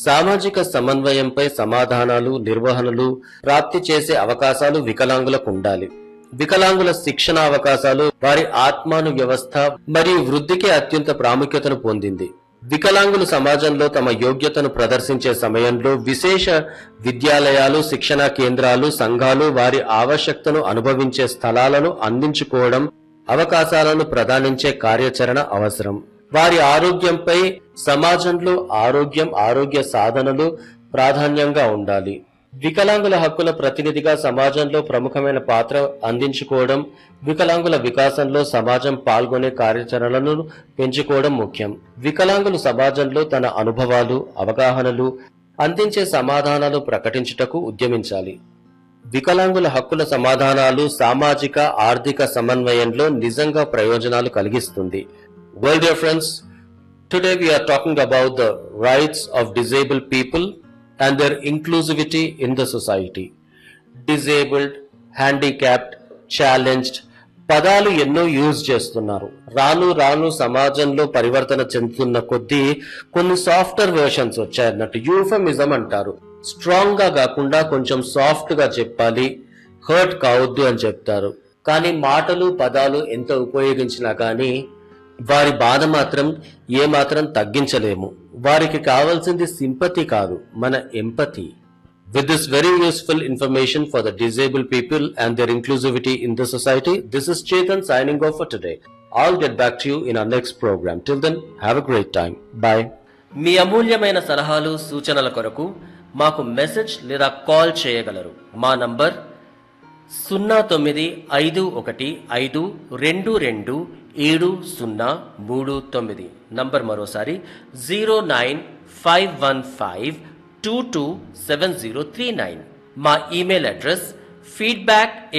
సామాజిక సమన్వయంపై సమాధానాలు నిర్వహణలు ప్రాప్తి చేసే అవకాశాలు వికలాంగులకు ఉండాలి వికలాంగుల శిక్షణ అవకాశాలు వారి ఆత్మాను వ్యవస్థ మరియు వృద్ధికి అత్యంత ప్రాముఖ్యతను పొందింది వికలాంగులు సమాజంలో తమ యోగ్యతను ప్రదర్శించే సమయంలో విశేష విద్యాలయాలు శిక్షణా కేంద్రాలు సంఘాలు వారి ఆవశ్యకతను అనుభవించే స్థలాలను అందించుకోవడం అవకాశాలను ప్రదానించే కార్యాచరణ అవసరం వారి ఆరోగ్యంపై సమాజంలో ఆరోగ్యం ఆరోగ్య సాధనలు ప్రాధాన్యంగా ఉండాలి వికలాంగుల హక్కుల ప్రతినిధిగా సమాజంలో ప్రముఖమైన పాత్ర అందించుకోవడం వికలాంగుల వికాసంలో సమాజం పాల్గొనే కార్యాచరణలను పెంచుకోవడం ముఖ్యం వికలాంగులు సమాజంలో తన అనుభవాలు అవగాహనలు అందించే సమాధానాలు ప్రకటించుటకు ఉద్యమించాలి వికలాంగుల హక్కుల సమాధానాలు సామాజిక ఆర్థిక సమన్వయంలో నిజంగా ప్రయోజనాలు కలిగిస్తుంది well dear friends today we are talking about the rights of disabled people and their inclusivity in the society disabled handicapped challenged పదాలు ఎన్నో యూజ్ చేస్తున్నారు రాను రాను సమాజంలో పరివర్తన చెందుతున్న కొద్దీ కొన్ని సాఫ్ట్వేర్ వెర్షన్స్ వచ్చాయన్నట్టు యూఫమిజం అంటారు స్ట్రాంగ్ గా కాకుండా కొంచెం సాఫ్ట్ గా చెప్పాలి హర్ట్ కావద్దు అని చెప్తారు కానీ మాటలు పదాలు ఎంత ఉపయోగించినా కానీ వారి బాధ మాత్రం ఏ మాత్రం తగ్గించలేము వారికి కావాల్సింది సింపతి కాదు మన empathy With this very useful information for the disabled people and their inclusivity in the society, this is Chetan signing off for today. I'll get back to you in our next program. Till then, have a great time. Bye. మీ అమూల్యమైన సలహాలు సూచనల కొరకు మాకు message లేదా call చేయగలరు మా number సున్నా తొమ్మిది ఐదు ఒకటి ఐదు రెండు రెండు ఏడు సున్నా మూడు తొమ్మిది నంబర్ మరోసారి zero nine five one five two two seven zero three nine మా ఇమెయిల్ అడ్రస్ ఫీడ్బ్యాక్